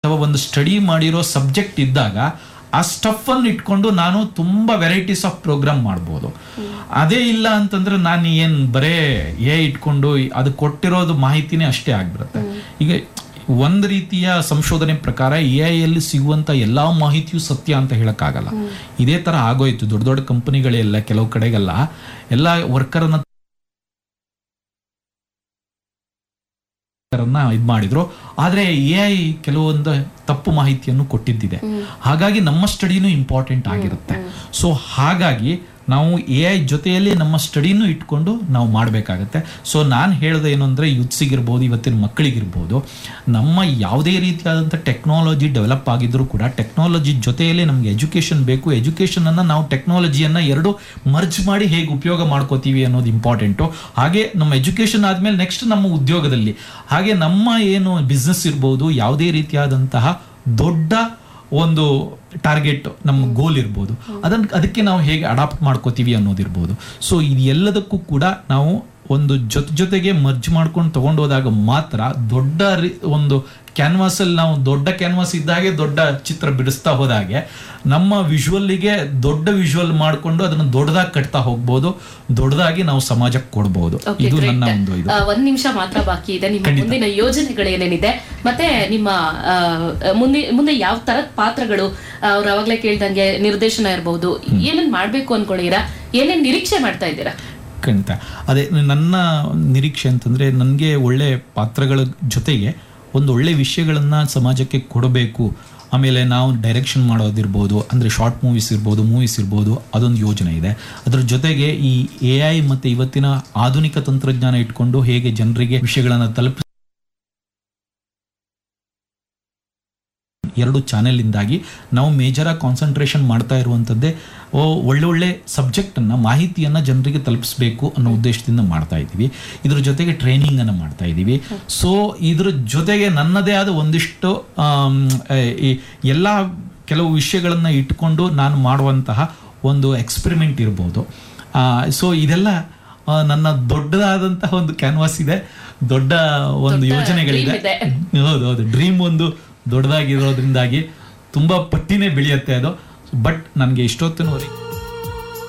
ಅಥವಾ ಒಂದು ಸ್ಟಡಿ ಮಾಡಿರೋ ಸಬ್ಜೆಕ್ಟ್ ಇದ್ದಾಗ ಆ ಸ್ಟಫ್ ಅನ್ನು ಇಟ್ಕೊಂಡು ನಾನು ತುಂಬಾ ವೆರೈಟೀಸ್ ಆಫ್ ಪ್ರೋಗ್ರಾಮ್ ಮಾಡ್ಬೋದು ಅದೇ ಇಲ್ಲ ಅಂತಂದ್ರೆ ನಾನು ಏನ್ ಬರೇ ಎ ಇಟ್ಕೊಂಡು ಅದು ಕೊಟ್ಟಿರೋದು ಮಾಹಿತಿನೇ ಅಷ್ಟೇ ಆಗ್ಬಿಡುತ್ತೆ ಈಗ ಒಂದ್ ರೀತಿಯ ಸಂಶೋಧನೆ ಪ್ರಕಾರ ಎ ಅಲ್ಲಿ ಸಿಗುವಂತ ಎಲ್ಲಾ ಮಾಹಿತಿಯು ಸತ್ಯ ಅಂತ ಹೇಳಕ್ಕಾಗಲ್ಲ ಇದೇ ತರ ಆಗೋಯ್ತು ದೊಡ್ಡ ದೊಡ್ಡ ಕಂಪನಿಗಳೆಲ್ಲ ಕೆಲವು ಕಡೆಗೆಲ್ಲ ಎಲ್ಲ ವರ್ಕರ್ನ ಇದು ಮಾಡಿದ್ರು ಆದ್ರೆ ಎ ಐ ಕೆಲವೊಂದು ತಪ್ಪು ಮಾಹಿತಿಯನ್ನು ಕೊಟ್ಟಿದ್ದಿದೆ ಹಾಗಾಗಿ ನಮ್ಮ ಸ್ಟಡಿನೂ ಇಂಪಾರ್ಟೆಂಟ್ ಆಗಿರುತ್ತೆ ಸೊ ಹಾಗಾಗಿ ನಾವು ಎ ಐ ಜೊತೆಯಲ್ಲಿ ನಮ್ಮ ಸ್ಟಡಿನೂ ಇಟ್ಕೊಂಡು ನಾವು ಮಾಡಬೇಕಾಗತ್ತೆ ಸೊ ನಾನು ಹೇಳ್ದೆ ಏನು ಅಂದರೆ ಯೂತ್ಸಿಗಿರ್ಬೋದು ಇವತ್ತಿನ ಮಕ್ಕಳಿಗಿರ್ಬೋದು ನಮ್ಮ ಯಾವುದೇ ರೀತಿಯಾದಂಥ ಟೆಕ್ನಾಲಜಿ ಡೆವಲಪ್ ಆಗಿದ್ರೂ ಕೂಡ ಟೆಕ್ನಾಲಜಿ ಜೊತೆಯಲ್ಲಿ ನಮಗೆ ಎಜುಕೇಷನ್ ಬೇಕು ಎಜುಕೇಷನನ್ನು ನಾವು ಟೆಕ್ನಾಲಜಿಯನ್ನು ಎರಡು ಮರ್ಜ್ ಮಾಡಿ ಹೇಗೆ ಉಪಯೋಗ ಮಾಡ್ಕೋತೀವಿ ಅನ್ನೋದು ಇಂಪಾರ್ಟೆಂಟು ಹಾಗೆ ನಮ್ಮ ಎಜುಕೇಷನ್ ಆದಮೇಲೆ ನೆಕ್ಸ್ಟ್ ನಮ್ಮ ಉದ್ಯೋಗದಲ್ಲಿ ಹಾಗೆ ನಮ್ಮ ಏನು ಬಿಸ್ನೆಸ್ ಇರ್ಬೋದು ಯಾವುದೇ ರೀತಿಯಾದಂತಹ ದೊಡ್ಡ ಒಂದು ಟಾರ್ಗೆಟ್ ನಮ್ಮ ಗೋಲ್ ಇರ್ಬೋದು ಅದನ್ನ ಅದಕ್ಕೆ ನಾವು ಹೇಗೆ ಅಡಾಪ್ಟ್ ಮಾಡ್ಕೋತೀವಿ ಅನ್ನೋದಿರ್ಬೋದು ಸೊ ಇದು ಎಲ್ಲದಕ್ಕೂ ಕೂಡ ನಾವು ಒಂದು ಜೊತೆ ಜೊತೆಗೆ ಮರ್ಜ್ ಮಾಡ್ಕೊಂಡು ತಗೊಂಡು ಹೋದಾಗ ಮಾತ್ರ ದೊಡ್ಡ ರಿ- ಒಂದು ಕ್ಯಾನ್ವಾಸ್ ಅಲ್ಲಿ ನಾವು ದೊಡ್ಡ ಕ್ಯಾನ್ವಾಸ್ ಇದ್ದಾಗೆ ದೊಡ್ಡ ಚಿತ್ರ ಬಿಡಿಸ್ತಾ ಹೋದಾಗೆ ನಮ್ಮ ವಿಜುವಲ್ಲಿಗೆ ದೊಡ್ಡ ವಿಜುವಲ್ ಮಾಡ್ಕೊಂಡು ಅದನ್ನ ದೊಡ್ಡದಾಗಿ ಕಟ್ತಾ ಹೋಗ್ಬೋದು ದೊಡ್ಡದಾಗಿ ನಾವು ಸಮಾಜಕ್ಕೆ ಕೊಡ್ಬೋದು Okay, ಇದು great. ನನ್ನ ಒಂದು ಇದು ಆ, ಒಂದ್ ನಿಮಿಷ ಮಾತ್ರ ಬಾಕಿ ಇದೆ ನಿಮ್ಮ ಮುಂದಿನ ಯೋಜನೆಗಳೇನೇನಿದೆ ಮತ್ತೆ ನಿಮ್ಮ ಆ, ಮುಂದೆ ಮುಂದೆ ಯಾವ ತರದ ಪಾತ್ರಗಳು ಅವ್ರು ಅವಾಗ್ಲೇ ಕೇಳ್ದಂಗೆ ನಿರ್ದೇಶನ ಇರಬಹುದು ಏನೇನ್ ಮಾಡ್ಬೇಕು ಅನ್ಕೊಂಡಿರಾ ಏನೇನ್ ನಿರೀಕ್ಷೆ ಮಾಡ್ತಾ ಇದ್ದೀರಾ ಖಂಡಿತ ಅದೇ ನನ್ನ ನಿರೀಕ್ಷೆ ಅಂತಂದ್ರೆ ನನಗೆ ಒಳ್ಳೆ ಪಾತ್ರಗಳ ಜೊತೆಗೆ ಒಂದು ಒಳ್ಳೆ ವಿಷಯಗಳನ್ನ ಸಮಾಜಕ್ಕೆ ಕೊಡಬೇಕು ಆಮೇಲೆ ನಾವು ಡೈರೆಕ್ಷನ್ ಮಾಡೋದಿರ್ಬೋದು ಅಂದರೆ ಶಾರ್ಟ್ ಮೂವೀಸ್ ಇರ್ಬೋದು ಮೂವೀಸ್ ಇರ್ಬೋದು ಅದೊಂದು ಯೋಜನೆ ಇದೆ ಅದ್ರ ಜೊತೆಗೆ ಈ ಎ ಐ ಮತ್ತು ಇವತ್ತಿನ ಆಧುನಿಕ ತಂತ್ರಜ್ಞಾನ ಇಟ್ಕೊಂಡು ಹೇಗೆ ಜನರಿಗೆ ವಿಷಯಗಳನ್ನು ತಲುಪ ಎರಡು ಚಾನೆಲಿಂದಾಗಿ ನಾವು ಮೇಜರಾಗಿ ಕಾನ್ಸಂಟ್ರೇಷನ್ ಮಾಡ್ತಾ ಇರುವಂಥದ್ದೇ ಓ ಒಳ್ಳೆ ಒಳ್ಳೆ ಸಬ್ಜೆಕ್ಟನ್ನು ಮಾಹಿತಿಯನ್ನು ಜನರಿಗೆ ತಲುಪಿಸ್ಬೇಕು ಅನ್ನೋ ಉದ್ದೇಶದಿಂದ ಮಾಡ್ತಾ ಇದ್ದೀವಿ ಇದ್ರ ಜೊತೆಗೆ ಟ್ರೈನಿಂಗನ್ನು ಮಾಡ್ತಾ ಇದ್ದೀವಿ ಸೊ ಇದ್ರ ಜೊತೆಗೆ ನನ್ನದೇ ಆದ ಒಂದಿಷ್ಟು ಆಮ್, ಈ ಎಲ್ಲ ಕೆಲವು ವಿಷಯಗಳನ್ನು ಇಟ್ಕೊಂಡು ನಾನು ಮಾಡುವಂತಹ ಒಂದು ಎಕ್ಸ್ಪೆರಿಮೆಂಟ್ ಇರ್ಬೋದು ಸೊ ಇದೆಲ್ಲ ಆ, ನನ್ನ ದೊಡ್ಡದಾದಂತಹ ಒಂದು ಕ್ಯಾನ್ವಾಸ್ ಇದೆ ದೊಡ್ಡ ಒಂದು ದೊಡ್ಡ ಯೋಜನೆಗಳಿದೆ dream ಇದೆ. ಹೌದು ಹೌದು ಡ್ರೀಮ್ ಒಂದು ದೊಡ್ಡದಾಗಿರೋದ್ರಿಂದಾಗಿ ತುಂಬಾ ಪಟ್ಟಿನೇ ಬೆಳೆಯುತ್ತೆ ಅದು ಬಟ್ ನನಗೆ ಇಷ್ಟೊತ್ತಿನವರೆಗೆ